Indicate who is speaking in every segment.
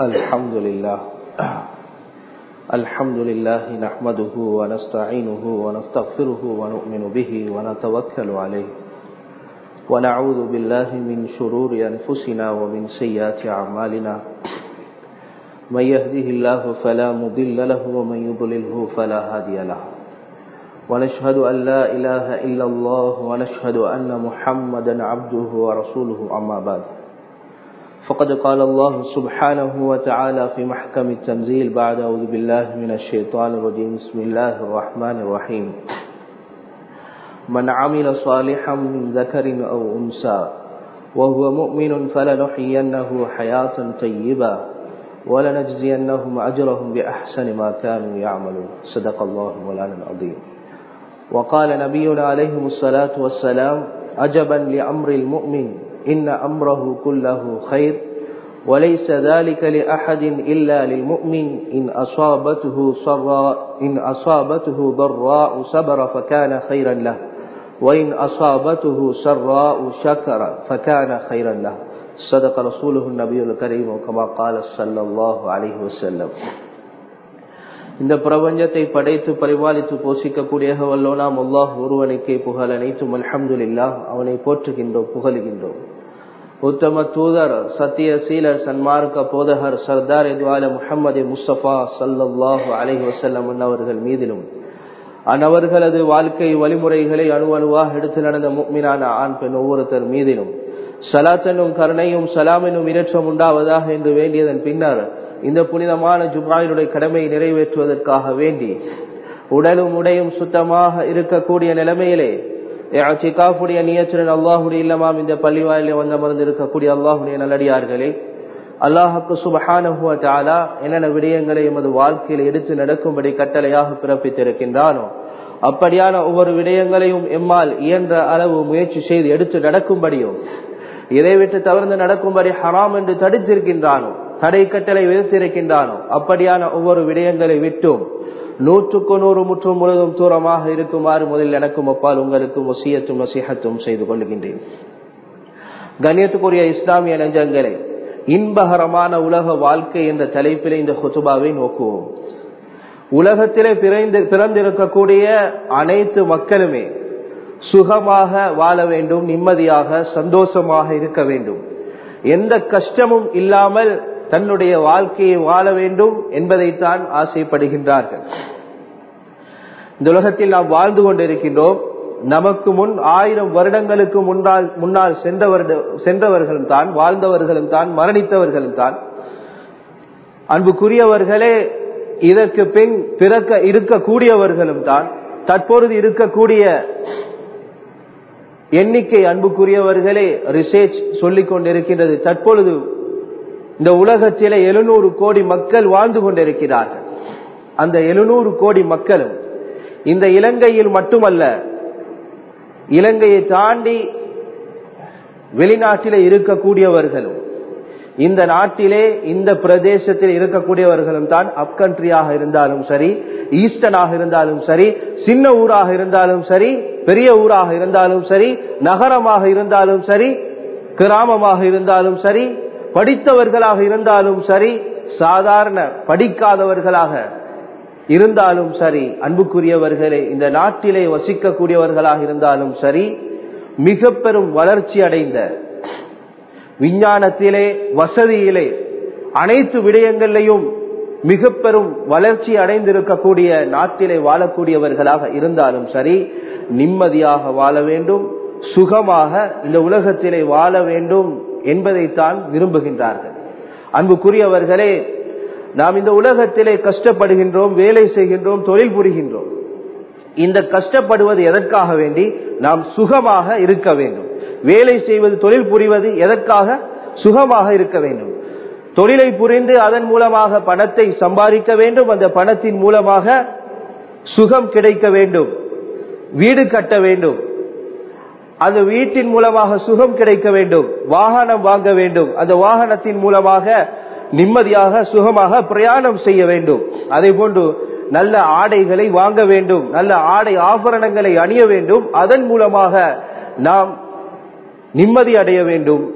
Speaker 1: الحمد لله الحمد لله نحمده ونستعينه ونستغفره ونؤمن به ونتوكل عليه ونعوذ بالله من شرور أنفسنا ومن سيئات أعمالنا من يهده الله فلا مضل له ومن يضلله فلا هادي له ونشهد أن لا إله إلا الله ونشهد أن محمدا عبده ورسوله أما بعد فقد قال الله سبحانه وتعالى في محكم التنزيل بعد أعوذ بالله من الشيطان الرجيم بسم الله الرحمن الرحيم من عمل صالحا من ذكر أو أنثى وهو مؤمن فلنحيينه حياة طيبة ولنجزينهم أجرهم بأحسن ما كانوا يعملون صدق الله مولانا العظيم وقال نبينا عليه الصلاة والسلام عجبا لأمر المؤمن إن أمره كله خير وليس ذلك لأحد إلا للمؤمن إن أصابته صراء إن أصابته ضراء صبر فكان خيرا له وإن أصابته سراء شكر فكان خيرا له صدق رسوله النبي الكريم كما قال صلى الله عليه وسلم இந்த பிரபஞ்சத்தை படைத்து பரிபாலித்து போஷிக்கக்கூடிய வல்லோனாம் அல்லாஹ் ஒருவனுக்கே புகழ் அனைத்தும் அல்ஹம்துல்லா அவனை போற்றுகின்றோம் புகழுகின்றோம் உத்தம தூதர் சத்திய சீலர் சன்மார்க்க போதகர் சர்தார் எதுவால முகமது முஸ்தபா சல்லாஹு அலஹி வசல்லம் அவர்கள் மீதிலும் அன்னவர்களது வாழ்க்கை வழிமுறைகளை அணு அணுவாக எடுத்து நடந்த முக்மினான ஆண் பெண் ஒவ்வொருத்தர் மீதிலும் சலாத்தனும் கருணையும் சலாமெனும் இரட்சம் உண்டாவதாக என்று வேண்டியதன் பின்னர் இந்த புனிதமான ஜும்ராயினுடைய கடமையை நிறைவேற்றுவதற்காக வேண்டி உடலும் உடையும் சுத்தமாக இருக்கக்கூடிய நிலைமையிலே சிகாஃபுடைய நியச்சுடன் அல்லாஹுடைய இல்லமாம் இந்த பள்ளி வாயிலே வந்த மருந்து இருக்கக்கூடிய அல்லாஹுடைய நல்லடியார்களே அல்லாஹுக்கு சுபஹானஹுவ தாலா என்னென்ன விடயங்களை எமது வாழ்க்கையில் எடுத்து நடக்கும்படி கட்டளையாக பிறப்பித்திருக்கின்றானோ அப்படியான ஒவ்வொரு விடயங்களையும் எம்மால் இயன்ற அளவு முயற்சி செய்து எடுத்து நடக்கும்படியும் இதை விட்டு தவிர்த்து நடக்கும்படி ஹராம் என்று தடுத்திருக்கின்றானோ தடை கட்டளை விதித்திருக்கின்றானோ அப்படியான ஒவ்வொரு விடயங்களை விட்டும் நூற்றுக்கு நூறு முற்றும் முழுதும் தூரமாக இருக்குமாறு முதலில் எனக்கும் அப்பால் உங்களுக்கும் ஒசியத்தும் நசிஹத்தும் செய்து கொள்கின்றேன் கண்ணியத்துக்குரிய இஸ்லாமிய நெஞ்சங்களை இன்பகரமான உலக வாழ்க்கை என்ற தலைப்பில் இந்த ஹுத்துபாவை நோக்குவோம் உலகத்திலே பிறந்து பிறந்திருக்கக்கூடிய அனைத்து மக்களுமே சுகமாக வாழ வேண்டும் நிம்மதியாக சந்தோஷமாக இருக்க வேண்டும் எந்த கஷ்டமும் இல்லாமல் தன்னுடைய வாழ்க்கையை வாழ வேண்டும் என்பதைத்தான் ஆசைப்படுகின்றார்கள் இந்த உலகத்தில் நாம் வாழ்ந்து கொண்டிருக்கின்றோம் நமக்கு முன் ஆயிரம் வருடங்களுக்கு முன்னால் முன்னால் சென்றவர்களும் தான் வாழ்ந்தவர்களும் தான் மரணித்தவர்களும் தான் அன்புக்குரியவர்களே இதற்கு பின் பிறக்க இருக்கக்கூடியவர்களும் தான் தற்பொழுது இருக்கக்கூடிய எண்ணிக்கை அன்புக்குரியவர்களே ரிசர்ச் சொல்லிக் கொண்டிருக்கின்றது தற்பொழுது இந்த உலகத்திலே எழுநூறு கோடி மக்கள் வாழ்ந்து கொண்டிருக்கிறார்கள் அந்த எழுநூறு கோடி மக்களும் இந்த இலங்கையில் மட்டுமல்ல இலங்கையை தாண்டி வெளிநாட்டிலே இருக்கக்கூடியவர்களும் இந்த நாட்டிலே இந்த பிரதேசத்தில் இருக்கக்கூடியவர்களும் தான் அப் கண்ட்ரியாக இருந்தாலும் சரி ஈஸ்டர்னாக இருந்தாலும் சரி சின்ன ஊராக இருந்தாலும் சரி பெரிய ஊராக இருந்தாலும் சரி நகரமாக இருந்தாலும் சரி கிராமமாக இருந்தாலும் சரி படித்தவர்களாக இருந்தாலும் சரி சாதாரண படிக்காதவர்களாக இருந்தாலும் சரி அன்புக்குரியவர்களே இந்த நாட்டிலே வசிக்கக்கூடியவர்களாக இருந்தாலும் சரி மிக பெரும் வளர்ச்சி அடைந்த விஞ்ஞானத்திலே வசதியிலே அனைத்து விடயங்களிலையும் மிக பெரும் வளர்ச்சி அடைந்திருக்கக்கூடிய நாட்டிலே வாழக்கூடியவர்களாக இருந்தாலும் சரி நிம்மதியாக வாழ வேண்டும் சுகமாக இந்த உலகத்திலே வாழ வேண்டும் என்பதைத்தான் விரும்புகின்றார்கள் அன்புக்குரியவர்களே நாம் இந்த உலகத்திலே கஷ்டப்படுகின்றோம் வேலை செய்கின்றோம் தொழில் புரிகின்றோம் இந்த கஷ்டப்படுவது எதற்காக வேண்டி நாம் சுகமாக இருக்க வேண்டும் வேலை செய்வது தொழில் புரிவது எதற்காக சுகமாக இருக்க வேண்டும் தொழிலை புரிந்து அதன் மூலமாக பணத்தை சம்பாதிக்க வேண்டும் அந்த பணத்தின் மூலமாக சுகம் கிடைக்க வேண்டும் வீடு கட்ட வேண்டும் அந்த வீட்டின் மூலமாக சுகம் கிடைக்க வேண்டும் வாகனம் வாங்க வேண்டும் அந்த வாகனத்தின் மூலமாக நிம்மதியாக சுகமாக பிரயாணம் செய்ய வேண்டும் அதே போன்று நல்ல ஆடைகளை வாங்க வேண்டும் நல்ல ஆடை ஆபரணங்களை அணிய வேண்டும் அதன் மூலமாக நாம் நிம்மதி அடைய வேண்டும்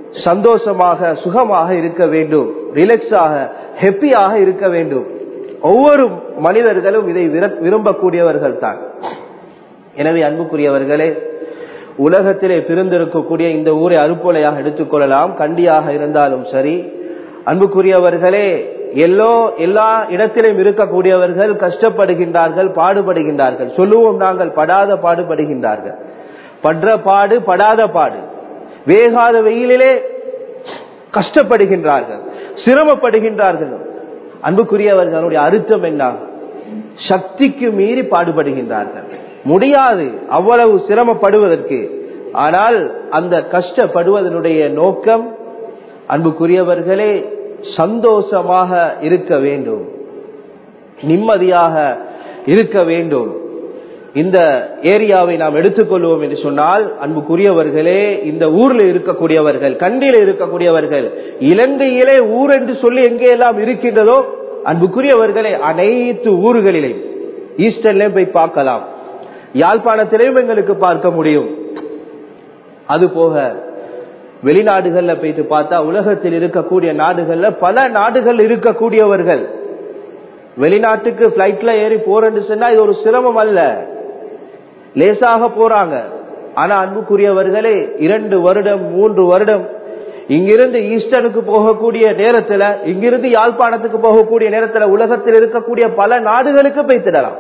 Speaker 1: சந்தோஷமாக சுகமாக இருக்க வேண்டும் ரிலாக்ஸாக ஹெப்பியாக இருக்க வேண்டும் ஒவ்வொரு மனிதர்களும் இதை விரும்பக்கூடியவர்கள் தான் எனவே அன்புக்குரியவர்களே உலகத்திலே பிறந்திருக்கக்கூடிய இந்த ஊரை அறுப்பொலையாக எடுத்துக்கொள்ளலாம் கண்டியாக இருந்தாலும் சரி அன்புக்குரியவர்களே எல்லோ எல்லா இடத்திலும் இருக்கக்கூடியவர்கள் கஷ்டப்படுகின்றார்கள் பாடுபடுகின்றார்கள் சொல்லுவோம் நாங்கள் படாத பாடுபடுகின்றார்கள் படுற பாடு படாத பாடு வேகாத வெயிலிலே கஷ்டப்படுகின்றார்கள் சிரமப்படுகின்றார்கள் அன்புக்குரியவர்களுடைய அர்த்தம் என்ன சக்திக்கு மீறி பாடுபடுகின்றார்கள் முடியாது அவ்வளவு சிரமப்படுவதற்கு ஆனால் அந்த கஷ்டப்படுவதனுடைய நோக்கம் அன்புக்குரியவர்களே சந்தோஷமாக இருக்க வேண்டும் நிம்மதியாக இருக்க வேண்டும் இந்த ஏரியாவை நாம் எடுத்துக்கொள்வோம் என்று சொன்னால் அன்புக்குரியவர்களே இந்த ஊர்ல இருக்கக்கூடியவர்கள் கண்டில இருக்கக்கூடியவர்கள் இலங்கையிலே ஊர் என்று சொல்லி எங்கெல்லாம் இருக்கின்றதோ அன்புக்குரியவர்களே அனைத்து ஊர்களிலே ஈஸ்டர்லயும் போய் பார்க்கலாம் யாழ்ப்பாணத்திலையும் எங்களுக்கு பார்க்க முடியும் அது போக வெளிநாடுகள்ல போயிட்டு பார்த்தா உலகத்தில் இருக்கக்கூடிய நாடுகள்ல பல நாடுகள் இருக்கக்கூடியவர்கள் வெளிநாட்டுக்கு பிளைட்ல ஏறி போறேன்னு சொன்னா இது ஒரு சிரமம் அல்ல லேசாக போறாங்க ஆனா அன்புக்குரியவர்களே இரண்டு வருடம் மூன்று வருடம் இங்கிருந்து ஈஸ்டனுக்கு போகக்கூடிய நேரத்துல இங்கிருந்து யாழ்ப்பாணத்துக்கு போகக்கூடிய நேரத்துல உலகத்தில் இருக்கக்கூடிய பல நாடுகளுக்கு போய்த்திடலாம்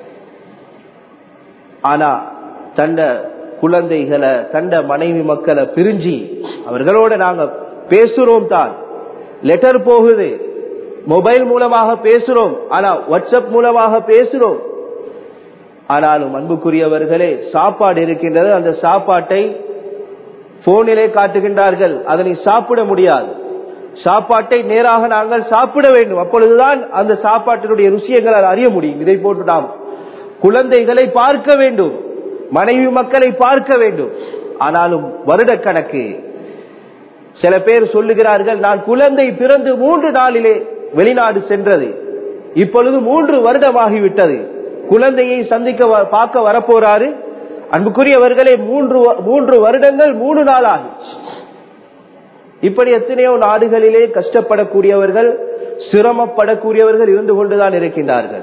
Speaker 1: ஆனா தண்ட குழந்தைகளை தண்ட மனைவி மக்களை பிரிஞ்சு அவர்களோட நாங்க பேசுறோம் தான் லெட்டர் போகுது மொபைல் மூலமாக பேசுறோம் ஆனா வாட்ஸ்அப் மூலமாக பேசுறோம் ஆனாலும் அன்புக்குரியவர்களே சாப்பாடு இருக்கின்றது அந்த சாப்பாட்டை போனிலே காட்டுகின்றார்கள் அதனை சாப்பிட முடியாது சாப்பாட்டை நேராக நாங்கள் சாப்பிட வேண்டும் அப்பொழுதுதான் அந்த சாப்பாட்டினுடைய ருசியங்களால் அறிய முடியும் இதை போட்டு நாம் குழந்தைகளை பார்க்க வேண்டும் மனைவி மக்களை பார்க்க வேண்டும் ஆனாலும் வருடக்கணக்கு சில பேர் சொல்லுகிறார்கள் நான் குழந்தை பிறந்து மூன்று நாளிலே வெளிநாடு சென்றது இப்பொழுது மூன்று வருடமாகிவிட்டது குழந்தையை சந்திக்க பார்க்க வரப்போறாரு அன்புக்குரியவர்களே மூன்று மூன்று வருடங்கள் மூணு நாள் ஆகும் இப்படி எத்தனையோ நாடுகளிலே கஷ்டப்படக்கூடியவர்கள் சிரமப்படக்கூடியவர்கள் இருந்து கொண்டுதான் இருக்கின்றார்கள்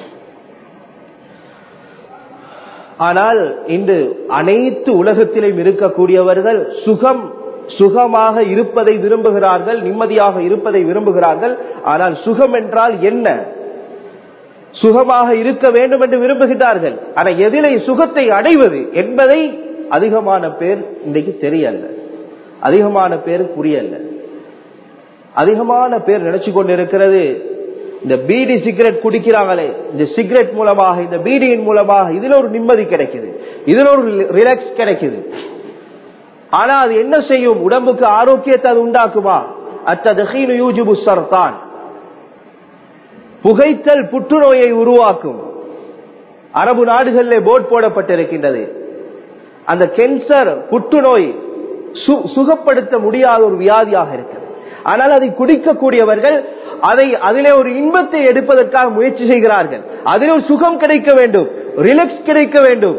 Speaker 1: ஆனால் இன்று அனைத்து உலகத்திலும் இருக்கக்கூடியவர்கள் சுகம் சுகமாக இருப்பதை விரும்புகிறார்கள் நிம்மதியாக இருப்பதை விரும்புகிறார்கள் ஆனால் சுகம் என்றால் என்ன சுகமாக இருக்க வேண்டும் என்று விரும்புகிறார்கள் ஆனால் எதிலே சுகத்தை அடைவது என்பதை அதிகமான பேர் இன்றைக்கு தெரியல அதிகமான பேர் புரியல அதிகமான பேர் நினைச்சு கொண்டிருக்கிறது இந்த பீடி சிகரெட் குடிக்கிறாங்களே இந்த சிகரெட் மூலமாக இந்த பீடியின் மூலமாக இதுல ஒரு நிம்மதி கிடைக்குது இதுல ஒரு ரிலாக்ஸ் கிடைக்குது ஆனா அது என்ன செய்யும் உடம்புக்கு ஆரோக்கியத்தை அது உண்டாக்குமா அத்ததகீனு யூஜிபு சர்தான் புகைத்தல் புற்றுநோயை உருவாக்கும் அரபு நாடுகளில் போர்ட் போடப்பட்டிருக்கின்றது அந்த கேன்சர் புற்றுநோய் சுகப்படுத்த முடியாத ஒரு வியாதியாக இருக்கிறது ஆனால் அதை குடிக்கக்கூடியவர்கள் அதை அதிலே ஒரு இன்பத்தை எடுப்பதற்காக முயற்சி செய்கிறார்கள் அதில் ஒரு சுகம் கிடைக்க வேண்டும் ரிலாக்ஸ் கிடைக்க வேண்டும்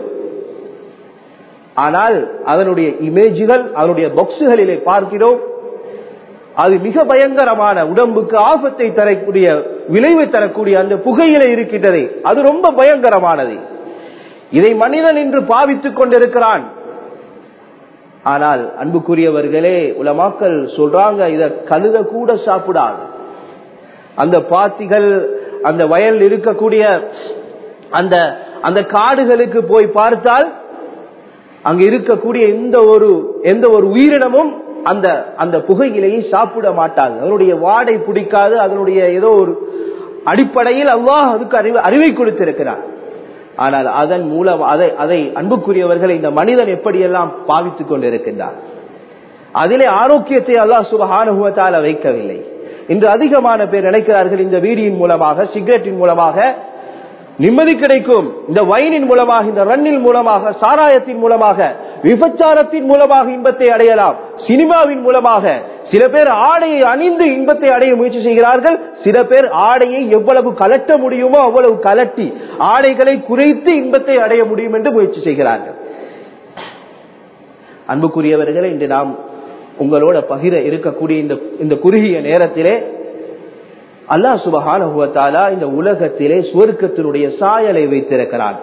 Speaker 1: ஆனால் அதனுடைய இமேஜுகள் அதனுடைய பாக்ஸுகளிலே பார்க்கிறோம் அது மிக பயங்கரமான உடம்புக்கு ஆபத்தை தரக்கூடிய விளைவு தரக்கூடிய அந்த புகையில இருக்கின்றதே அது ரொம்ப பயங்கரமானது இதை மனிதன் என்று பாவித்துக் கொண்டிருக்கிறான் ஆனால் அன்புக்குரியவர்களே உலமாக்கள் சொல்றாங்க இத கழுத கூட சாப்பிடாது அந்த பாத்திகள் அந்த வயல் இருக்கக்கூடிய அந்த அந்த காடுகளுக்கு போய் பார்த்தால் அங்க இருக்கக்கூடிய எந்த ஒரு எந்த ஒரு உயிரினமும் அந்த அந்த புகையிலையை சாப்பிட மாட்டாது அதனுடைய வாடை பிடிக்காது அதனுடைய ஏதோ ஒரு அடிப்படையில் அல்லாஹ் அதுக்கு அறிவு அறிவை கொடுத்திருக்கிறார் ஆனால் அதன் மூலம் அதை அதை அன்புக்குரியவர்களை இந்த மனிதன் எப்படியெல்லாம் பாவித்துக் கொண்டிருக்கின்றார் அதிலே ஆரோக்கியத்தை அல்லாஹ் சுபகானுபவத்தால வைக்கவில்லை இன்று அதிகமான பேர் நினைக்கிறார்கள் இந்த வீடியின் மூலமாக சிகரெட்டின் மூலமாக நிம்மதி கிடைக்கும் இந்த வைனின் மூலமாக இந்த ரன்னின் மூலமாக சாராயத்தின் மூலமாக விபச்சாரத்தின் மூலமாக இன்பத்தை அடையலாம் சினிமாவின் மூலமாக சில பேர் ஆடையை அணிந்து இன்பத்தை அடைய முயற்சி செய்கிறார்கள் சில பேர் ஆடையை எவ்வளவு கலட்ட முடியுமோ அவ்வளவு கலட்டி ஆடைகளை குறைத்து இன்பத்தை அடைய முடியும் என்று முயற்சி செய்கிறார்கள் அன்புக்குரியவர்களை இன்று நாம் உங்களோட பகிர இருக்கக்கூடிய இந்த இந்த குறுகிய நேரத்திலே அல்லாஹ் சுபஹானஹுவத்தாலா இந்த உலகத்திலே சுவர்க்கத்தினுடைய சாயலை வைத்திருக்கிறான்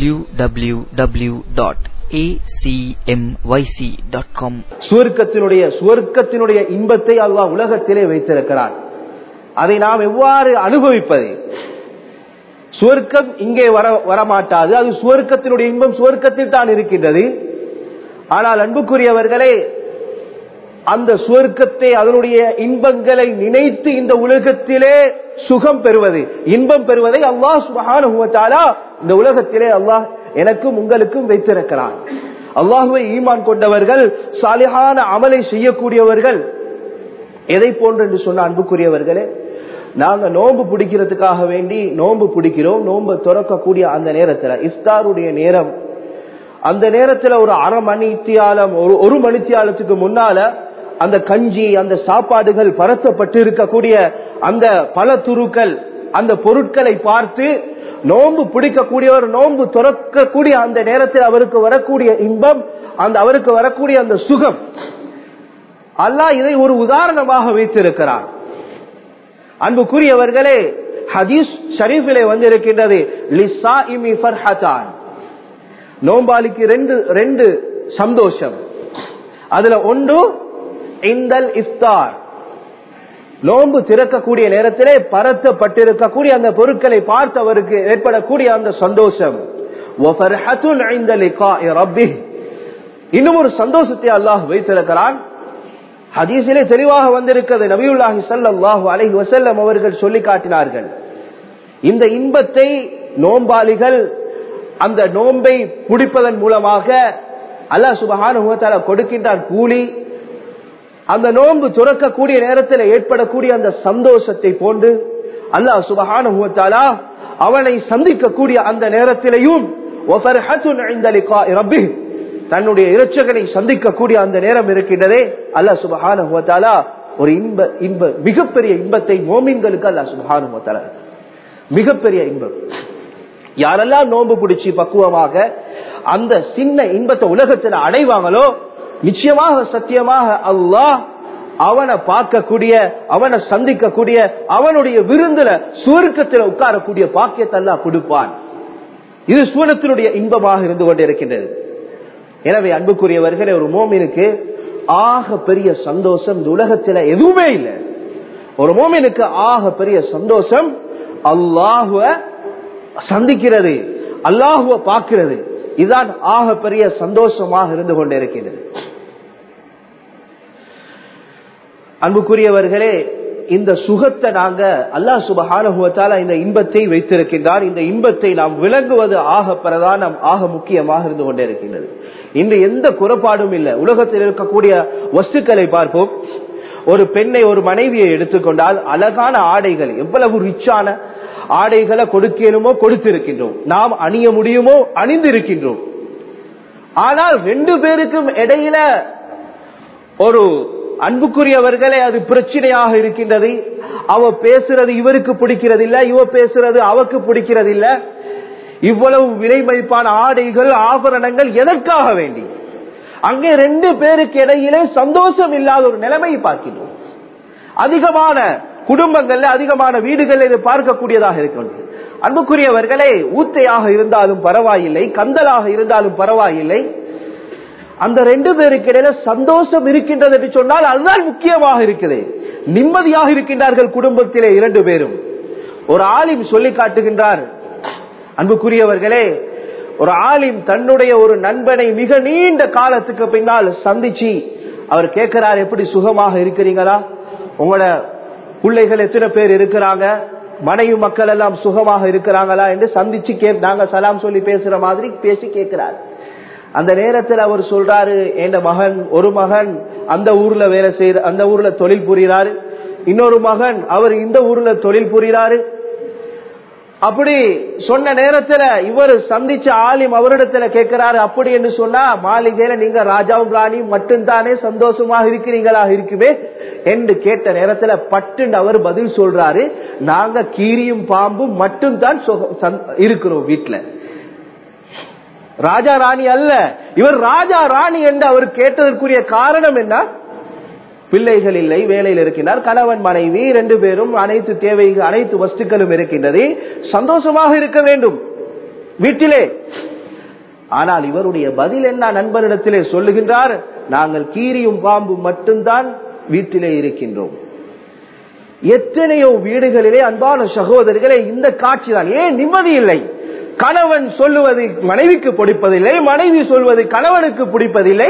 Speaker 2: www.acmyc.com
Speaker 1: சுவர்க்கத்தினுடைய சுவர்க்கத்தினுடைய இன்பத்தை அல்லாஹ் உலகத்திலே வைத்திருக்கிறான் அதை நாம் எவ்வாறு அனுபவிப்பது சுவர்க்கம் இங்கே வர வரமாட்டாது அது சுவர்க்கத்தினுடைய இன்பம் சுவர்க்கத்தில் தான் இருக்கின்றது ஆனால் அன்புக்குரியவர்களே அந்த சுவர்க்கத்தை அதனுடைய இன்பங்களை நினைத்து இந்த உலகத்திலே சுகம் பெறுவது இன்பம் பெறுவதை அல்லாஹ் சுபஹானுவத்தாலா இந்த உலகத்திலே அல்லாஹ் எனக்கும் உங்களுக்கும் வைத்திருக்கிறான் அல்லாஹுவை ஈமான் கொண்டவர்கள் சாலிஹான அமலை செய்யக்கூடியவர்கள் எதை போன்று என்று சொன்ன அன்புக்குரியவர்களே நாங்க நோன்பு பிடிக்கிறதுக்காக வேண்டி நோன்பு பிடிக்கிறோம் நோன்பு துறக்கக்கூடிய அந்த நேரத்துல இஃப்தாருடைய நேரம் அந்த நேரத்துல ஒரு அரை மணித்தியாலம் ஒரு ஒரு மணித்தியாலத்துக்கு முன்னால அந்த கஞ்சி அந்த சாப்பாடுகள் பரத்தப்பட்டு இருக்கக்கூடிய அந்த பல துருக்கள் அந்த பொருட்களை பார்த்து நோன்பு பிடிக்கக்கூடியவர் நோன்பு துறக்கக்கூடிய அந்த நேரத்தில் அவருக்கு வரக்கூடிய இன்பம் அந்த அவருக்கு வரக்கூடிய அந்த சுகம் அல்லாஹ் இதை ஒரு உதாரணமாக வைத்திருக்கிறார் அன்புக்குரியவர்களே ஹதீஸ் ஷரீஃபிலே வந்திருக்கின்றது லிசாஇமி ஃபர்ஹதான் நோம்பாளிக்கு ரெண்டு ரெண்டு சந்தோஷம் அதுல ஒன்று இந்தல் இஃப்தார் நோன்பு திறக்கக்கூடிய நேரத்திலே பரத்தப்பட்டிருக்கக்கூடிய அந்த பொருட்களை பார்த்தவருக்கு ஏற்படக்கூடிய அந்த சந்தோஷம் இன்னும் ஒரு சந்தோஷத்தை அல்லாஹ் வைத்திருக்கிறான் ஹதீஸிலே தெளிவாக வந்திருக்கிறது நபியுல்லாஹி சல்லாஹூ அலஹி வசல்லம் அவர்கள் சொல்லி காட்டினார்கள் இந்த இன்பத்தை நோம்பாளிகள் அந்த நோன்பை பிடிப்பதன் மூலமாக அல்லாஹ் சுபஹான கொடுக்கின்றார் கூலி அந்த நோன்பு துறக்கக்கூடிய நேரத்தில் ஏற்படக்கூடிய அந்த சந்தோஷத்தை போன்று அல்லாஹ் சுபஹான அவனை சந்திக்கக்கூடிய அந்த நேரத்திலையும் தன்னுடைய இறைச்சகனை சந்திக்கக்கூடிய அந்த நேரம் இருக்கின்றதே அல்லாஹ் சுபஹான ஒரு இன்ப இன்ப மிகப்பெரிய இன்பத்தை மோமின்களுக்கு அல்லாஹ் சுபஹான மிகப்பெரிய இன்பம் யாரெல்லாம் நோன்பு பிடிச்சி பக்குவமாக அந்த சின்ன இன்பத்தை உலகத்தில் அடைவாங்களோ நிச்சயமாக சத்தியமாக அல்லாஹ் அவனை பார்க்கக்கூடிய அவனை சந்திக்கக்கூடிய அவனுடைய விருந்துல சுவர்க்கத்தில் உட்காரக்கூடிய பாக்கியத்தை எல்லாம் கொடுப்பான் இது சூனத்தினுடைய இன்பமாக இருந்து கொண்டிருக்கின்றது எனவே அன்புக்குரியவர்களே ஒரு மோமினுக்கு ஆக பெரிய சந்தோஷம் இந்த உலகத்துல எதுவுமே இல்லை ஒரு மோமினுக்கு ஆக பெரிய சந்தோஷம் அல்லாஹுவ சந்திக்கிறது அல்லாஹுவ பார்க்கிறது இதுதான் ஆக பெரிய சந்தோஷமாக இருந்து கொண்டிருக்கின்றது அன்புக்குரியவர்களே இந்த சுகத்தை நாங்க அல்லாஹ் சுபஹானுவத்தால இந்த இன்பத்தை வைத்திருக்கின்றார் இந்த இன்பத்தை நாம் விளங்குவது ஆக பிரதானம் ஆக முக்கியமாக இருந்து கொண்டே இருக்கின்றது இன்று எந்த குறைபாடும் இல்லை உலகத்தில் இருக்கக்கூடிய வஸ்துக்களை பார்ப்போம் ஒரு பெண்ணை ஒரு மனைவியை எடுத்துக்கொண்டால் அழகான ஆடைகள் எவ்வளவு ரிச்சான ஆடைகளை கொடுக்கணுமோ கொடுத்திருக்கின்றோம் நாம் அணிய முடியுமோ அணிந்திருக்கின்றோம் ஆனால் ரெண்டு பேருக்கும் இடையில ஒரு அன்புக்குரியவர்களே அது பிரச்சனையாக இருக்கின்றது அவ பேசுறது இவருக்கு பிடிக்கிறது இல்ல இவ பேசுறது அவக்கு பிடிக்கிறது இல்ல இவ்வளவு விலை மதிப்பான ஆடைகள் ஆபரணங்கள் எதற்காக வேண்டி அங்கே ரெண்டு பேருக்கு இடையிலே சந்தோஷம் இல்லாத ஒரு நிலைமையை பார்க்கின்றோம் அதிகமான குடும்பங்கள்ல அதிகமான வீடுகளில் இது பார்க்கக்கூடியதாக இருக்கின்றது அன்புக்குரியவர்களே ஊத்தையாக இருந்தாலும் பரவாயில்லை கந்தலாக இருந்தாலும் பரவாயில்லை அந்த ரெண்டு பேருக்கு இடையில சந்தோஷம் இருக்கின்றது என்று சொன்னால் அதுதான் முக்கியமாக இருக்குது நிம்மதியாக இருக்கின்றார்கள் குடும்பத்திலே இரண்டு பேரும் ஒரு ஆலிம் சொல்லி காட்டுகின்றார் அன்புக்குரியவர்களே ஒரு ஆலிம் தன்னுடைய ஒரு நண்பனை மிக நீண்ட காலத்துக்கு பின்னால் சந்திச்சு அவர் கேட்கிறார் எப்படி சுகமாக இருக்கிறீங்களா உங்களோட பிள்ளைகள் எத்தனை பேர் இருக்கிறாங்க மனைவி மக்கள் எல்லாம் சுகமாக இருக்கிறாங்களா என்று சந்திச்சு கே நாங்க சலாம் சொல்லி பேசுற மாதிரி பேசி கேட்கிறார் அந்த நேரத்தில் அவர் சொல்றாரு என் மகன் ஒரு மகன் அந்த ஊர்ல வேலை செய்யற அந்த ஊர்ல தொழில் புரிகிறாரு இன்னொரு மகன் அவர் இந்த ஊர்ல தொழில் புரிகிறாரு அப்படி சொன்ன நேரத்துல இவர் சந்திச்ச ஆலிம் அவரிடத்துல கேட்கிறாரு அப்படி என்று சொன்னா மாளிகையில நீங்க ராஜாவும் ராணியும் மட்டும்தானே சந்தோஷமாக இருக்கிறீங்களா இருக்குமே என்று கேட்ட நேரத்துல பட்டுன்னு அவர் பதில் சொல்றாரு நாங்க கீரியும் பாம்பும் மட்டும்தான் இருக்கிறோம் வீட்டுல ராஜா ராணி அல்ல இவர் ராஜா ராணி என்று அவர் கேட்டதற்குரிய காரணம் என்ன பிள்ளைகள் இல்லை வேலையில் இருக்கின்றார் கணவன் மனைவி ரெண்டு பேரும் அனைத்து தேவை அனைத்து வஸ்துக்களும் இருக்கின்றது சந்தோஷமாக இருக்க வேண்டும் வீட்டிலே ஆனால் இவருடைய பதில் என்ன நண்பரிடத்திலே சொல்லுகின்றார் நாங்கள் கீரியும் பாம்பும் மட்டும்தான் வீட்டிலே இருக்கின்றோம் எத்தனையோ வீடுகளிலே அன்பான சகோதரிகளே இந்த காட்சி தான் ஏன் நிம்மதி இல்லை கணவன் சொல்லுவது மனைவிக்கு பிடிப்பதில்லை மனைவி சொல்வது கணவனுக்கு பிடிப்பதில்லை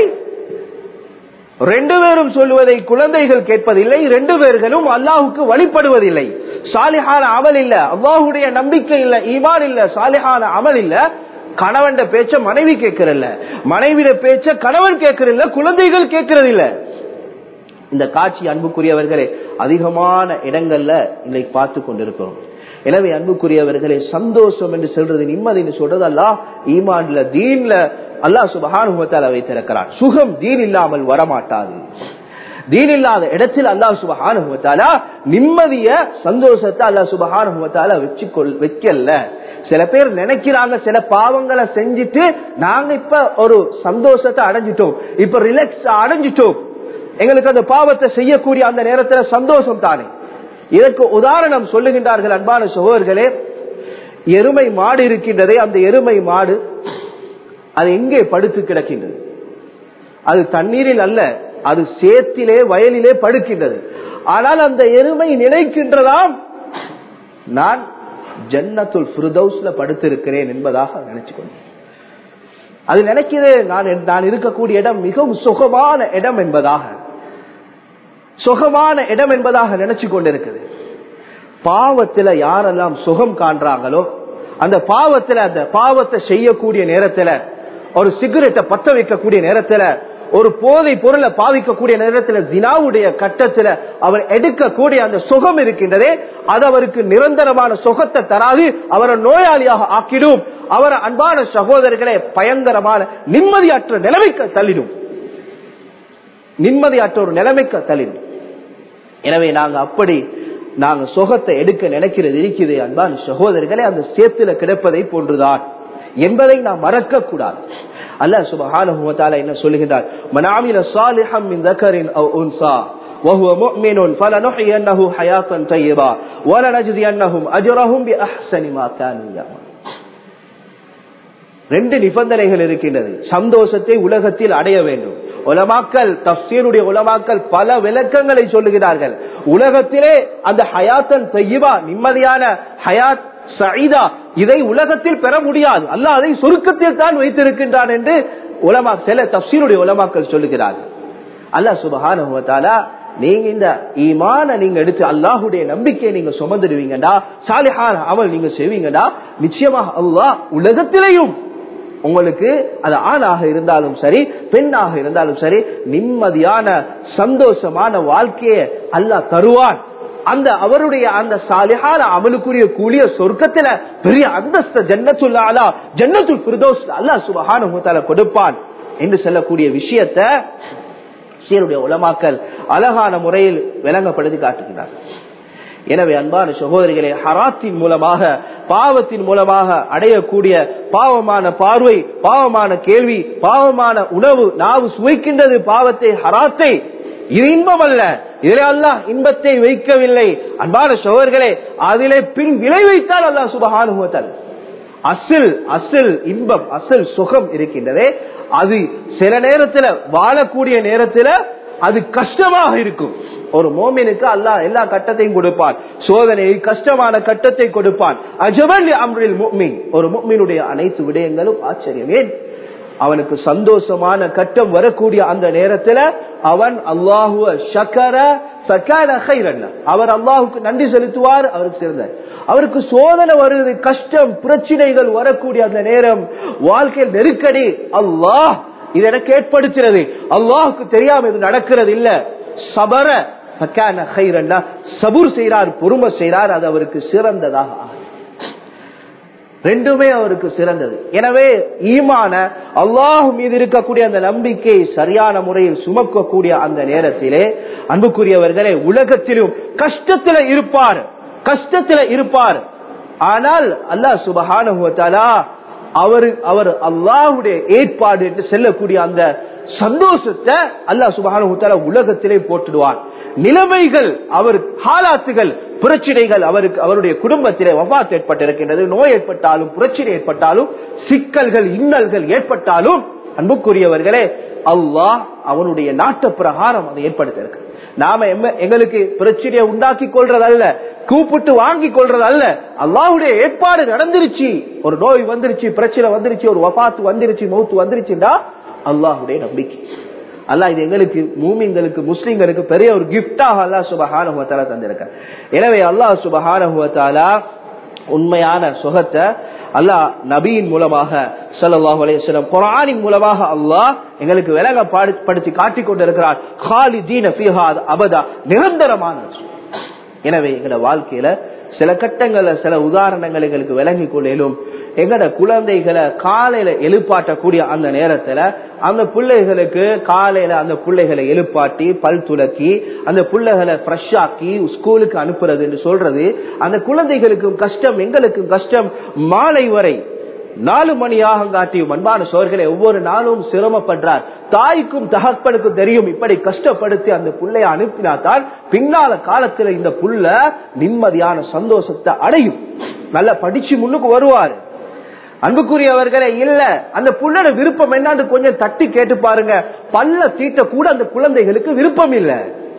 Speaker 1: ரெண்டு பேரும் சொல்லுவதை குழந்தைகள் கேட்பதில்லை ரெண்டு பேர்களும் அல்லாஹுக்கு வழிபடுவதில்லை சாலிஹான அமல் இல்ல அல்லாஹுடைய நம்பிக்கை இல்ல ஈமான் இல்ல சாலிஹான அமல் இல்ல கணவன் பேச்ச மனைவி கேட்கறதில்ல மனைவிட பேச்ச கணவன் கேட்கறதில்ல குழந்தைகள் கேட்கறதில்ல இந்த காட்சி அன்புக்குரியவர்களே அதிகமான இடங்கள்ல இன்னைக்கு பார்த்து கொண்டிருக்கிறோம் எனவே அன்புக்குரியவர்களே சந்தோஷம் என்று சொல்றது நிம்மதி என்று சொல்றது அல்லா ஈமான்ல தீன்ல அல்லாஹ் சுபஹானுவத்தால வைத்திருக்கிறான் சுகம் தீன் இல்லாமல் வரமாட்டாது தீன் இல்லாத இடத்தில் அல்லாஹ் சுபஹானுவத்தாலா நிம்மதிய சந்தோஷத்தை அல்லாஹ் சுபஹானுவத்தால வச்சுக்கொள் வைக்கல சில பேர் நினைக்கிறாங்க சில பாவங்களை செஞ்சுட்டு நாங்க இப்ப ஒரு சந்தோஷத்தை அடைஞ்சிட்டோம் இப்ப ரிலாக்ஸ் அடைஞ்சிட்டோம் எங்களுக்கு அந்த பாவத்தை செய்யக்கூடிய அந்த நேரத்தில் சந்தோஷம் தானே இதற்கு உதாரணம் சொல்லுகின்றார்கள் அன்பான சகோதரர்களே எருமை மாடு இருக்கின்றதே அந்த எருமை மாடு அது எங்கே படுத்து கிடக்கின்றது அது தண்ணீரில் அல்ல அது சேத்திலே வயலிலே படுக்கின்றது ஆனால் அந்த எருமை நினைக்கின்றதாம் நான் ஜன்னத்துல் ஃபிருதௌஸ்ல படுத்திருக்கிறேன் என்பதாக நினைச்சுக்கொண்டேன் அது நினைக்கிறது நான் நான் இருக்கக்கூடிய இடம் மிகவும் சுகமான இடம் என்பதாக சுகமான இடம் என்பதாக நினைச்சு கொண்டிருக்குது பாவத்துல யாரெல்லாம் சுகம் காண்றாங்களோ அந்த பாவத்துல அந்த பாவத்தை செய்யக்கூடிய நேரத்துல ஒரு சிகரெட்டை பத்த வைக்கக்கூடிய நேரத்துல ஒரு போதை பொருளை பாவிக்கக்கூடிய நேரத்துல ஜினாவுடைய கட்டத்துல அவர் எடுக்கக்கூடிய அந்த சுகம் இருக்கின்றதே அது அவருக்கு நிரந்தரமான சுகத்தை தராது அவரை நோயாளியாக ஆக்கிடும் அவர் அன்பான சகோதரர்களை பயங்கரமான நிம்மதியற்ற நிலைமைக்கு தள்ளிடும் நிம்மதியற்ற ஒரு நிலைமைக்கு தள்ளிடும் எனவே நாங்க அப்படி நாங்க சுகத்தை எடுக்க நினைக்கிறது இருக்குது அன்பான சகோதரர்களே அந்த சேத்துல கிடப்பதை போன்றுதான் என்பதை நாம் மறக்க கூடாது அல்ல சுபஹான என்ன சொல்லுகின்றார் மனாமில சாலிஹம் மின் தக்கரின் அவ் உன்சா وهو مؤمن فلنحيينه حياة طيبة ولنجزينهم أجرهم بأحسن ما كانوا يعملون ரெண்டு நிபந்தனைகள் இருக்கின்றது சந்தோஷத்தை உலகத்தில் அடைய வேண்டும் உலமாக்கல் தப்சீருடைய உலமாக்கல் பல விளக்கங்களை சொல்லுகிறார்கள் உலகத்திலே அந்த ஹயாத்தன் தையீபா நிம்மதியான ஹயாத் சயிதா இதை உலகத்தில் பெற முடியாது அல்ல அதை சுருக்கத்தில் தான் வைத்திருக்கின்றான் என்று உலமா சில தப்சீருடைய உலமாக்கல் சொல்லுகிறார்கள் அல்ல சுபஹான நீங்க இந்த ஈமான நீங்க எடுத்து அல்லாஹுடைய நம்பிக்கையை நீங்க சுமந்துடுவீங்கடா சாலிஹான அமல் நீங்க செய்வீங்கடா நிச்சயமாக அல்லாஹ் உலகத்திலேயும் உங்களுக்கு அது ஆணாக இருந்தாலும் சரி பெண்ணாக இருந்தாலும் சரி நிம்மதியான சந்தோஷமான வாழ்க்கையை அல்லாஹ் தருவான் அந்த அவருடைய அந்த சாலிஹான அமலுக்குரிய கூலிய சொர்க்கத்துல பெரிய அந்தஸ்த ஜன்னத்துள்ளாலா ஜன்னத்துல் பிரதோஸ் அல்லாஹ் சுபஹான கொடுப்பான் என்று சொல்லக்கூடிய விஷயத்த சீருடைய உலமாக்கல் அழகான முறையில் விளங்கப்படுத்தி காட்டுகிறார் எனவே அன்பான சகோதரிகளே ஹராத்தின் மூலமாக பாவத்தின் மூலமாக அடையக்கூடிய பாவமான பார்வை பாவமான கேள்வி பாவமான உணவு நாவு சுவைக்கின்றது பாவத்தை ஹராத்தை இது இன்பம் அல்ல இதிலே அல்லாஹ் இன்பத்தை வைக்கவில்லை அன்பான சகோதரர்களே அதிலே பின் விளை வைத்தால் அல்லாஹ் சுபகானுபவத்தல் அசில் அசில் இன்பம் அசில் சுகம் இருக்கின்றதே அது சில நேரத்துல வாழக்கூடிய நேரத்துல அது கஷ்டமாக இருக்கும் ஒரு மோமினுக்கு அல்லாஹ் எல்லா கட்டத்தையும் கொடுப்பான் சோதனையை கஷ்டமான கட்டத்தை கொடுப்பான் அஜபல் அம்ரில் முக்மின் ஒரு முக்மினுடைய அனைத்து விடயங்களும் ஆச்சரியம் ஏன் அவனுக்கு சந்தோஷமான கட்டம் வரக்கூடிய அந்த நேரத்துல அவன் அல்லாஹுவ சக்கர அவர் அல்லாஹுக்கு நன்றி செலுத்துவார் அவருக்கு சிறந்த அவருக்கு சோதனை வருது கஷ்டம் பிரச்சனைகள் வரக்கூடிய அந்த நேரம் வாழ்க்கையில் நெருக்கடி அல்லாஹ் இது எனக்கு ஏற்படுத்துறது அல்லாஹுக்கு தெரியாம இது நடக்கிறது இல்ல சபர சபூர் செய்கிறார் பொறுமை செய்கிறார் அது அவருக்கு சிறந்ததாக ரெண்டுமே அவருக்கு சிறந்தது எனவே ஈமான அல்லாஹு மீது இருக்கக்கூடிய அந்த நம்பிக்கை சரியான முறையில் சுமக்கக்கூடிய அந்த நேரத்திலே அன்புக்குரியவர்களே உலகத்திலும் கஷ்டத்துல இருப்பார் கஷ்டத்துல இருப்பார் ஆனால் அல்லாஹ் சுபஹானுவத்தாலா அவரு அவர் அல்லாஹுடைய ஏற்பாடு என்று செல்லக்கூடிய அந்த சந்தோஷத்தை அல்லாஹ் சுபஹான உலகத்திலே போட்டுடுவான் நிலைமைகள் அவர் ஹாலாத்துகள் பிரச்சனைகள் அவருக்கு அவருடைய குடும்பத்திலே வபாத் ஏற்பட்டிருக்கின்றது நோய் ஏற்பட்டாலும் பிரச்சனை ஏற்பட்டாலும் சிக்கல்கள் இன்னல்கள் ஏற்பட்டாலும் அன்புக்குரியவர்களே அல்லாஹ் அவனுடைய நாட்ட பிரகாரம் அதை ஏற்படுத்தியிருக்கு நாம எங்களுக்கு பிரச்சனையை உண்டாக்கி கொள்றதல்ல கூப்பிட்டு வாங்கி கொள்றது அல்ல அல்லாஹுடைய ஏற்பாடு நடந்துருச்சு ஒரு நோய் வந்துருச்சு பிரச்சனை வந்துருச்சு ஒரு வபாத்து வந்துருச்சு மௌத்து வந்துருச்சுண்டா அல்லாஹுடைய நம்பிக்கை அல்லாஹ் இது எங்களுக்கு மூமிங்களுக்கு முஸ்லிம்களுக்கு பெரிய ஒரு கிஃப்டாக அல்லாஹ் சுபஹானுவத்தாலா தந்திருக்க எனவே அல்லாஹ் சுபஹானுவத்தாலா உண்மையான சுகத்தை அல்லாஹ் நபியின் மூலமாக சல்லாஹ் அலையம் குரானின் மூலமாக அல்லாஹ் எங்களுக்கு விலக படுத்தி காட்டிக் கொண்டிருக்கிறார் ஹாலி தீன அபதா நிரந்தரமான எனவே எங்களோட வாழ்க்கையில சில கட்டங்கள்ல சில உதாரணங்கள் எங்களுக்கு விளங்கி கொள்ளும் எங்கட குழந்தைகளை காலையில எழுப்பாட்டக்கூடிய அந்த நேரத்துல அந்த பிள்ளைகளுக்கு காலையில அந்த பிள்ளைகளை எழுப்பாட்டி பல் துலக்கி அந்த பிள்ளைகளை ஃப்ரெஷ் ஆக்கி ஸ்கூலுக்கு அனுப்புறது என்று சொல்றது அந்த குழந்தைகளுக்கும் கஷ்டம் எங்களுக்கும் கஷ்டம் மாலை வரை நாலு மணியாக காட்டியும் அன்பான சோர்களை ஒவ்வொரு நாளும் சிரமப்படுறார் தாய்க்கும் தகப்பனுக்கும் தெரியும் இப்படி கஷ்டப்படுத்தி அந்த புள்ளைய அனுப்பினாத்தான் பின்னால காலத்துல இந்த புள்ள நிம்மதியான சந்தோஷத்தை அடையும் நல்லா படிச்சு முன்னுக்கு வருவாரு அன்புக்குரியவர்களே இல்ல அந்த புள்ளோட விருப்பம் என்னன்னு கொஞ்சம் தட்டி கேட்டு பாருங்க பல்ல தீட்ட கூட அந்த குழந்தைகளுக்கு விருப்பம் இல்ல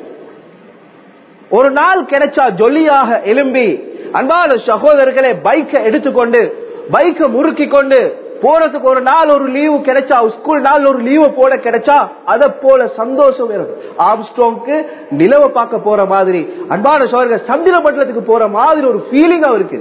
Speaker 1: ஒரு நாள் கிடைச்சா ஜொல்லியாக எலும்பி அன்பான சகோதரர்களே பைக்கை எடுத்துக்கொண்டு பைக்கை முறுக்கி கொண்டு போறதுக்கு ஒரு நாள் ஒரு லீவு கிடைச்சா ஸ்கூல் நாள் ஒரு லீவு போல கிடைச்சா அத போல சந்தோஷம் இருக்கும் ஆம்ஸ்ட்ரோங்க்கு நிலவை பார்க்க போற மாதிரி அன்பான சோழர்கள் சந்திர மண்டலத்துக்கு போற மாதிரி ஒரு ஃபீலிங் அவருக்கு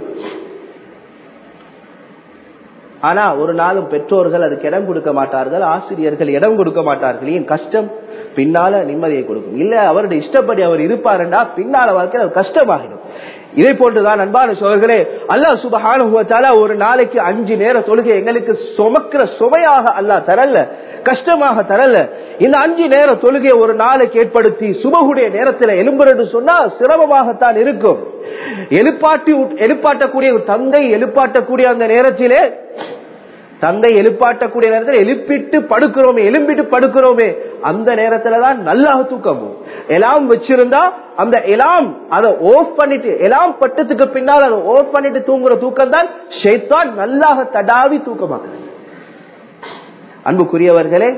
Speaker 1: ஆனா ஒரு நாளும் பெற்றோர்கள் அதுக்கு இடம் கொடுக்க மாட்டார்கள் ஆசிரியர்கள் இடம் கொடுக்க மாட்டார்கள் ஏன் கஷ்டம் பின்னால நிம்மதியை கொடுக்கும் இல்ல அவருடைய இஷ்டப்படி அவர் இருப்பாருண்டா பின்னால வாழ்க்கையில் கஷ்டமாகிடும் இதை போன்றுதான் அன்பான சோழர்களே அல்லா சுபஹான ஒரு நாளைக்கு அஞ்சு நேர தொழுகை எங்களுக்கு சுமக்கிற சுமையாக அல்லா தரல கஷ்டமாக தரல இந்த அஞ்சு நேர தொழுகையை ஒரு நாளைக்கு ஏற்படுத்தி சுபகுடைய நேரத்தில் எலும்புறது சொன்னா சிரமமாகத்தான் இருக்கும் எழுப்பாட்டி எழுப்பாட்டக்கூடிய தந்தை எழுப்பாட்டக்கூடிய அந்த நேரத்திலே தந்தை எழுப்பாட்டக்கூடிய நேரத்தில் எழுப்பிட்டு படுக்கிறோமே எலும்பிட்டு படுக்கிறோமே அந்த நேரத்துல தான் நல்லா தூக்கம் எலாம் வச்சிருந்தா அந்த எலாம் அதை ஓஃப் பண்ணிட்டு எலாம் பட்டத்துக்கு பின்னால் அதை ஓஃப் பண்ணிட்டு தூங்குற தூக்கம் தான் ஷெய்தான் நல்லாக தடாவி தூக்கமாக அன்புக்குரியவர்களே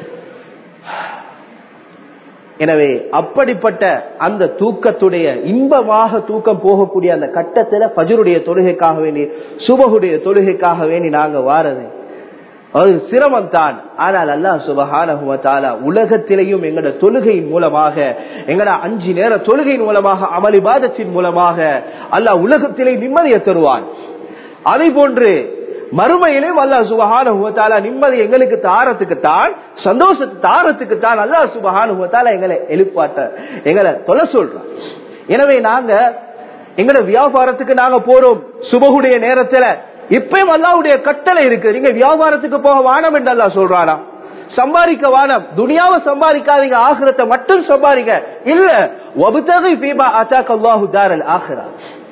Speaker 1: எனவே அப்படிப்பட்ட அந்த தூக்கத்துடைய இன்பமாக தூக்கம் போகக்கூடிய அந்த கட்டத்துல பஜருடைய தொழுகைக்காக வேண்டி சுபகுடைய தொழுகைக்காக வேண்டி நாங்க வாரது அது சிரமம் தான் ஆனால் அல்லா சுபஹான உலகத்திலேயும் எங்கட தொழுகையின் மூலமாக எங்கட அஞ்சு நேர தொழுகையின் மூலமாக அமளிபாதத்தின் மூலமாக அல்லாஹ் உலகத்திலே நிம்மதியை தருவான் அதை போன்று மறுமையிலே அல்லா சுபஹான நிம்மதி எங்களுக்கு தாரத்துக்கு தான் சந்தோஷத்தை தாரத்துக்கு தான் அல்லா சுபஹான எங்களை எழுப்பாட்ட எங்களை தொலை சொல்றான் எனவே நாங்க எங்களோட வியாபாரத்துக்கு நாங்க போறோம் சுபகுடைய நேரத்துல இப்பயும் அல்லாவுடைய கட்டளை இருக்கு நீங்க வியாபாரத்துக்கு போக வானம் என்று அல்லா சொல்றானா சம்பாதிக்க வானம் துனியாவை சம்பாதிக்காதீங்க ஆகிரத்தை மட்டும் சம்பாதிக்க இல்ல ஒபுத்தகை பீமா அத்தாக் அல்லாஹு தாரல் ஆகிரா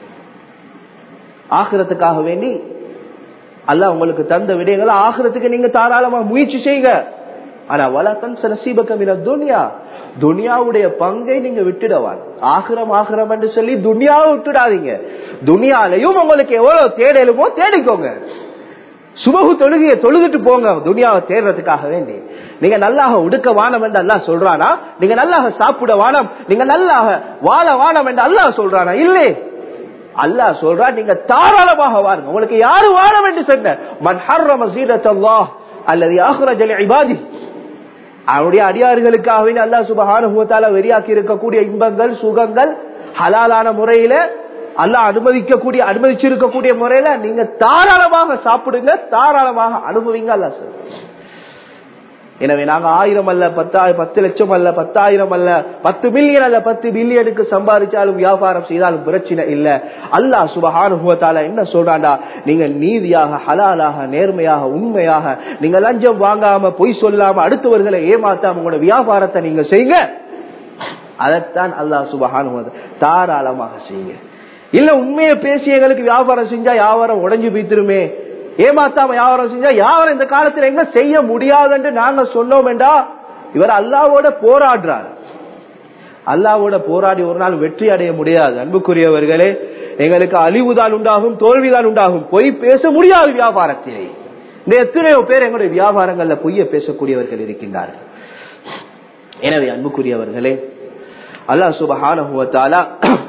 Speaker 1: ஆகிரத்துக்காக வேண்டி அல்ல உங்களுக்கு தந்த விடயங்களை ஆகிறதுக்கு நீங்க தாராளமா முயற்சி செய்யுங்க ஆனா வளர்த்தன் நசீபக்கம் துனியா துனியாவுடைய பங்கை நீங்க விட்டுடவான் ஆகிரம் ஆகிரம் என்று சொல்லி துனியாவை விட்டுடாதீங்க துனியாலையும் உங்களுக்கு எவ்வளவு தேடலுமோ தேடிக்கோங்க சுபகு தொழுகையை தொழுதுட்டு போங்க துனியாவை தேடுறதுக்காக வேண்டி நீங்க நல்லாக உடுக்க வானம் என்று அல்லா சொல்றானா நீங்க நல்லாக சாப்பிட வானம் நீங்க நல்லாக வாழ வானம் என்று அல்லா சொல்றானா இல்லை அல்லாஹ் சொல்றா நீங்க தாராளமாக வாருங்க உங்களுக்கு யாரு வாழ என்று சொன்ன மன் ஹர்ரம சீரத்தல்லாஹ் அல்லது அஹ்ரஜல் இபாதி அவனுடைய அடியாறுகளுக்காகவே அல்லாஹ் சுபஹானுவத்தால வெறியாக்கி இருக்கக்கூடிய இன்பங்கள் சுகங்கள் ஹலாலான முறையில அல்லாஹ் அனுமதிக்கக்கூடிய அனுமதிச்சிருக்கக்கூடிய முறையில நீங்க தாராளமாக சாப்பிடுங்க தாராளமாக அனுபவிங்க அல்லா சார் எனவே நாங்க ஆயிரம் அல்ல பத்தாயிரம் பத்து லட்சம் அல்ல பத்தாயிரம் அல்ல பத்து மில்லியன் அல்ல பத்து பில்லியனுக்கு சம்பாதிச்சாலும் வியாபாரம் செய்தாலும் பிரச்சனை இல்ல அல்லாஹ் சுபஹானுபவத்தால என்ன சொல்றாண்டா நீங்க நீதியாக ஹலாலாக நேர்மையாக உண்மையாக நீங்க லஞ்சம் வாங்காம பொய் சொல்லாம அடுத்தவர்களை ஏமாத்தாம உங்களோட வியாபாரத்தை நீங்க செய்யுங்க அதைத்தான் அல்லாஹ் சுபஹானு தாராளமாக செய்யுங்க இல்ல உண்மையை பேசி எங்களுக்கு வியாபாரம் செஞ்சா வியாபாரம் உடஞ்சு போய்த்திருமே ஏமாத்தாம வியாபாரம் செஞ்சா யாரும் இந்த காலத்துல எங்க செய்ய முடியாதுன்னு நாங்க சொன்னோம் என்றா இவர் அல்லாவோட போராடுறார் அல்லாவோட போராடி ஒரு நாள் வெற்றி அடைய முடியாது அன்புக்குரியவர்களே எங்களுக்கு அழிவுதான் உண்டாகும் தோல்விதான் உண்டாகும் பொய் பேச முடியாது வியாபாரத்திலே இந்த எத்தனையோ பேர் எங்களுடைய வியாபாரங்கள்ல பொய்ய பேசக்கூடியவர்கள் இருக்கின்றார்கள் எனவே அன்புக்குரியவர்களே அல்லாஹ் சுபஹானுவத்தாலா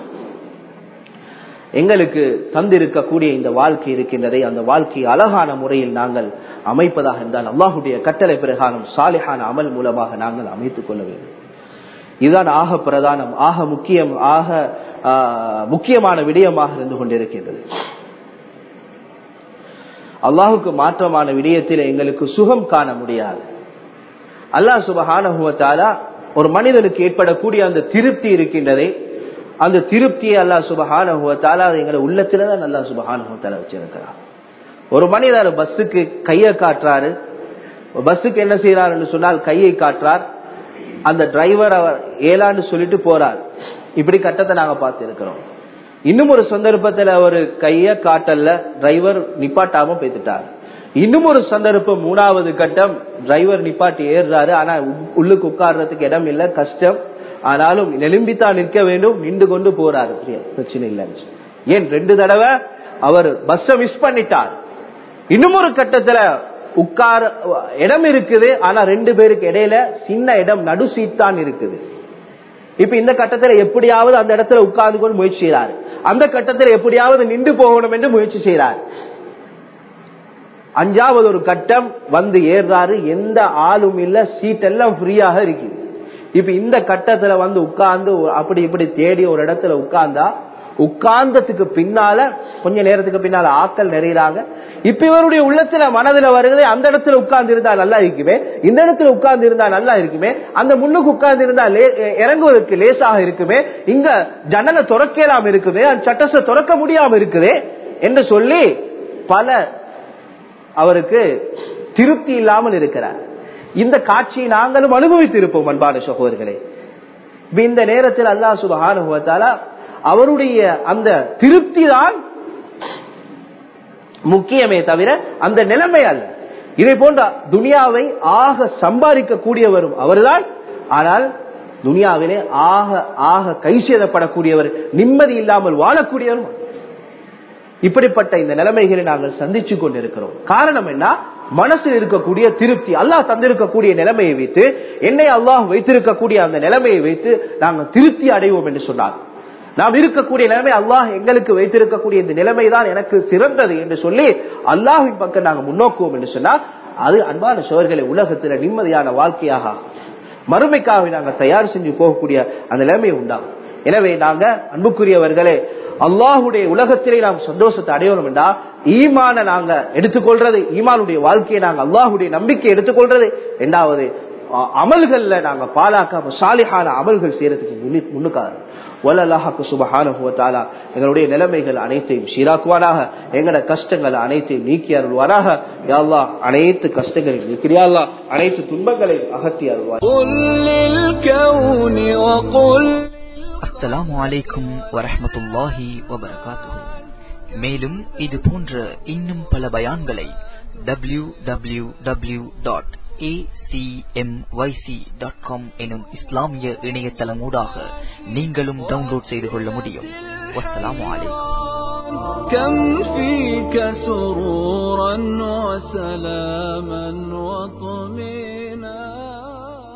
Speaker 1: எங்களுக்கு தந்திருக்கக்கூடிய இந்த வாழ்க்கை இருக்கின்றதை அந்த வாழ்க்கையை அழகான முறையில் நாங்கள் அமைப்பதாக இருந்தால் அல்லாஹுடைய கட்டளை பிரகாரம் சாலிஹான அமல் மூலமாக நாங்கள் அமைத்துக் கொள்ள வேண்டும் இதுதான் ஆக பிரதானம் ஆக முக்கியம் ஆக முக்கியமான விடயமாக இருந்து கொண்டிருக்கின்றது அல்லாஹுக்கு மாற்றமான விடயத்தில் எங்களுக்கு சுகம் காண முடியாது அல்லாஹ் சுபஹானுவத்தாலா ஒரு மனிதனுக்கு ஏற்படக்கூடிய அந்த திருப்தி இருக்கின்றதே அந்த திருப்தியை அல்லாஹ் சுபஹானுவத்தாலா எங்களை உள்ளத்துலதான் அல்லா சுபஹானுவத்தாலா வச்சிருக்கிறார் ஒரு மனிதர் பஸ்ஸுக்கு கையை காட்டுறாரு பஸ்ஸுக்கு என்ன செய்யறாருன்னு சொன்னால் கையை காட்டுறார் அந்த டிரைவர் அவர் ஏலான்னு சொல்லிட்டு போறார் இப்படி கட்டத்தை நாங்க பார்த்து இருக்கிறோம் இன்னும் ஒரு சந்தர்ப்பத்துல ஒரு கைய காட்டல்ல டிரைவர் நிப்பாட்டாம பேத்துட்டார் இன்னும் ஒரு சந்தர்ப்பம் மூணாவது கட்டம் டிரைவர் நிப்பாட்டி ஏறுறாரு ஆனா உள்ளுக்கு உட்கார்றதுக்கு இடம் இல்ல கஷ்டம் ஆனாலும் நெலும்பித்தான் நிற்க வேண்டும் நின்று கொண்டு போறாரு பிரச்சனை இல்லைன்னு ஏன் ரெண்டு தடவை அவர் பஸ்ஸ மிஸ் பண்ணிட்டார் இன்னும் ஒரு கட்டத்துல உட்கார இடம் இருக்குது ஆனா ரெண்டு பேருக்கு இடையில சின்ன இடம் நடு சீட் தான் இருக்குது இப்ப இந்த கட்டத்துல எப்படியாவது அந்த இடத்துல உட்கார்ந்து கொண்டு முயற்சி செய்யறாரு அந்த கட்டத்துல எப்படியாவது நின்று போகணும் என்று முயற்சி செய்யறாரு அஞ்சாவது ஒரு கட்டம் வந்து ஏறாரு எந்த ஆளும் இல்ல சீட் எல்லாம் ஃப்ரீயாக இருக்குது இப்ப இந்த கட்டத்துல வந்து உட்கார்ந்து அப்படி இப்படி தேடி ஒரு இடத்துல உட்கார்ந்தா உட்கார்ந்ததுக்கு பின்னால கொஞ்ச நேரத்துக்கு பின்னால ஆக்கள் நிறையிறாங்க இப்ப இவருடைய உள்ளத்துல மனதுல வருகிறது அந்த இடத்துல உட்கார்ந்து இருந்தா நல்லா இருக்குமே இந்த இடத்துல உட்கார்ந்து இருந்தா நல்லா இருக்குமே அந்த முன்னுக்கு உட்கார்ந்து இருந்தா இறங்குவதற்கு லேசாக இருக்குமே இங்க ஜன்னலை துறக்கலாம் இருக்குமே அந்த சட்டத்தை துறக்க முடியாம இருக்குதே என்று சொல்லி பல அவருக்கு திருப்தி இல்லாமல் இருக்கிறார் இந்த காட்சியை நாங்களும் அனுபவித்து இருப்போம் அன்பான சகோதரர்களே இந்த நேரத்தில் அல்லா சுபஹானுவத்தாலா அவருடைய அந்த திருப்தி தான் முக்கியமே தவிர அந்த நிலைமை அல்ல இதை போன்ற துனியாவை ஆக சம்பாதிக்க கூடியவரும் அவர்தான் ஆனால் துனியாவிலே ஆக ஆக கை சேதப்படக்கூடியவர் நிம்மதி இல்லாமல் வாழக்கூடியவரும் இப்படிப்பட்ட இந்த நிலைமைகளை நாங்கள் சந்திச்சு கொண்டிருக்கிறோம் காரணம் என்ன மனசில் இருக்கக்கூடிய திருப்தி அல்லாஹ் தந்திருக்கக்கூடிய நிலைமையை வைத்து என்னை அல்லாஹ் வைத்திருக்கக்கூடிய அந்த நிலைமையை வைத்து நாங்கள் திருப்தி அடைவோம் என்று சொன்னார் நாம் இருக்கக்கூடிய நிலைமை அல்லாஹ் எங்களுக்கு வைத்திருக்கக்கூடிய இந்த நிலைமை தான் எனக்கு சிறந்தது என்று சொல்லி அல்லாஹின் பக்கம் நாங்கள் முன்னோக்குவோம் என்று சொன்னால் அது அன்பான சோழர்களை உலகத்துல நிம்மதியான வாழ்க்கையாக மறுமைக்காக நாங்கள் தயார் செஞ்சு போகக்கூடிய அந்த நிலைமை உண்டாகும் எனவே நாங்க அன்புக்குரியவர்களே அல்லாஹுடைய உலகத்திலே நாம் சந்தோஷத்தை அடையணும் என்றா ஈமான நாங்க எடுத்துக்கொள்றது ஈமானுடைய வாழ்க்கையை நாங்க அல்லாஹுடைய நம்பிக்கை எடுத்துக்கொள்றது இரண்டாவது அமல்கள்ல நாங்க பாலாக்காம சாலிஹான அமல்கள் செய்யறதுக்கு முன்னுக்காரு வல்லல்லாஹாக்கு சுபஹானுவத்தாலா எங்களுடைய நிலைமைகள் அனைத்தையும் சீராக்குவானாக எங்களோட கஷ்டங்கள் அனைத்தையும் நீக்கி அருள்வாராக யாழ்லா அனைத்து கஷ்டங்களையும் நீக்கிறியாள்லா அனைத்து துன்பங்களை அகற்றி அருள்வார்
Speaker 2: அஸ்ஸலாமு அலைக்கும் வரஹமத்துல்லாஹி வபரகாத்துஹு மேலும் இது போன்ற இன்னும் பல பயான்களை W W W dot acmyc.com எனும் இஸ்லாமிய இணையதளமூடாக நீங்களும் டவுன்லோட் செய்து கொள்ள முடியும் வஸ்ஸலாமு அலைக்கும்
Speaker 3: كم فيك سرورا وسلاما وطمئنا